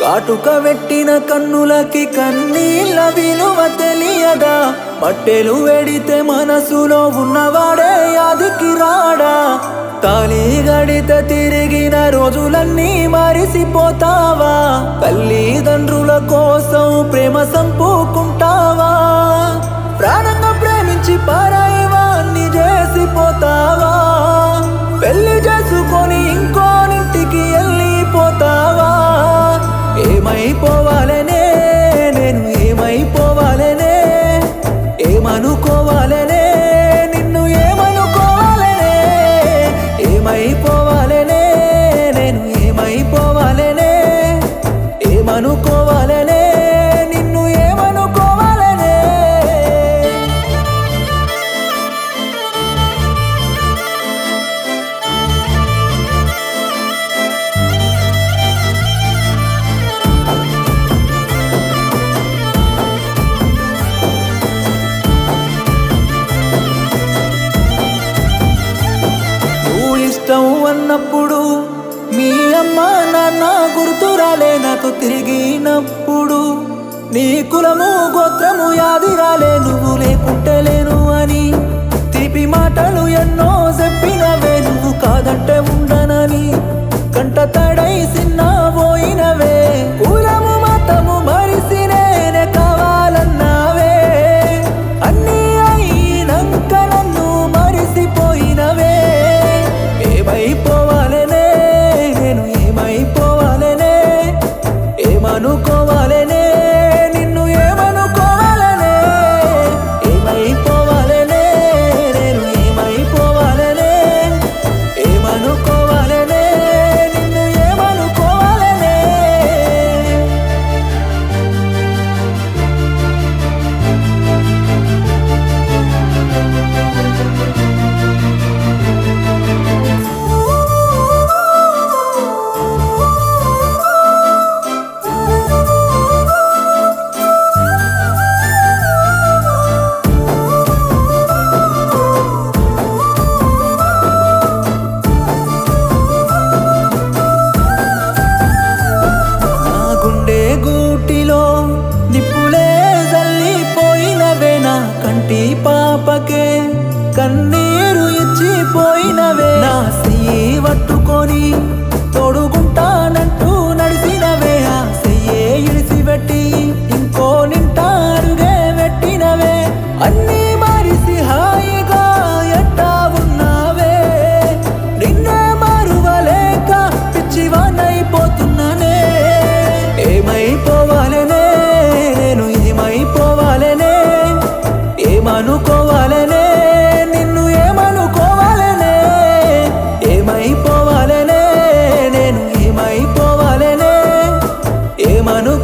కాటుక పెట్టిన కన్నులకి కన్నీళ్ళ విలువ తెలియదా పట్టెలు వెడితే మనసులో ఉన్నవాడే యాదికి రాడా తాళి గడిత తిరిగిన రోజులన్నీ మరిసిపోతావా తల్లిదండ్రుల కోసం ప్రేమ సంపుకుంటావా ప్రాణంగా ప్రేమించి పారాయివాన్ని చేసిపోతావా పెళ్లి చేసుకొని ఇంకోనింటికి వెళ్ళిపోతావా ఏమైపోవాలనే నేను ఏమైపోవాలనే ఏమనుకోవాలనే నిన్ను ఏమనుకోవాలనే ఏమైపోవాలనే నేను ఏమైపోవాలనే ఏమనుకోవాలనే నిన్ను ఏమనుకోవాలనే నువ్వు ఇష్టం అన్నప్పుడు మీ అమ్మ నాన్న గుర్తురాలే నాకు తిరిగినప్పుడు నీ కులము గోత్రము యాది రాలే నువ్వు లేకుంటే లేను అని తీపి మాటలు ఎన్నో చెప్పినవే నువ్వు కాదంటే ఉండనని కంట తడై సిన్న పోయినవే కులము మతము మరిసి నేనే కావాలన్నావే అన్నీ అయినంక నన్ను మరిసిపోయినవే ఏమైపోవాలనే నేను ఏమైపోవాలనే ఏమనుకోవాలనే నిన్ను ఏమనుకోవాలనే ఏమైపోవాలనే నేను ఏమైపోవాలనే ఏమనుకోవాలనే నిన్ను ఏమనుకోవాలనే నా గుండె గూటిలో నిప్పులే జల్లిపోయినవే నా కంటి పాపకే కన్నీరు ఇచ్చిపోయినవే నా చెయ్యి పట్టుకొని తోడుకుంటానంటూ నడిసినవే ఆ చెయ్యే ఇడిసిపెట్టి ఇంకో నింటారుగే పెట్టినవే అన్నీ మారిసి హాయిగా ఎట్టా ఉన్నావే నిన్నే మరువలేక పిచ్చివానైపోతున్నానే ఏమైపోవాలనే నేను ఏమైపోవాలనే ఏమనుకోవాలనే నిన్ను ఏమనుకోవాలనే ఏమైపోవాలనే నేను ఏమైపోవాలనే ఏమను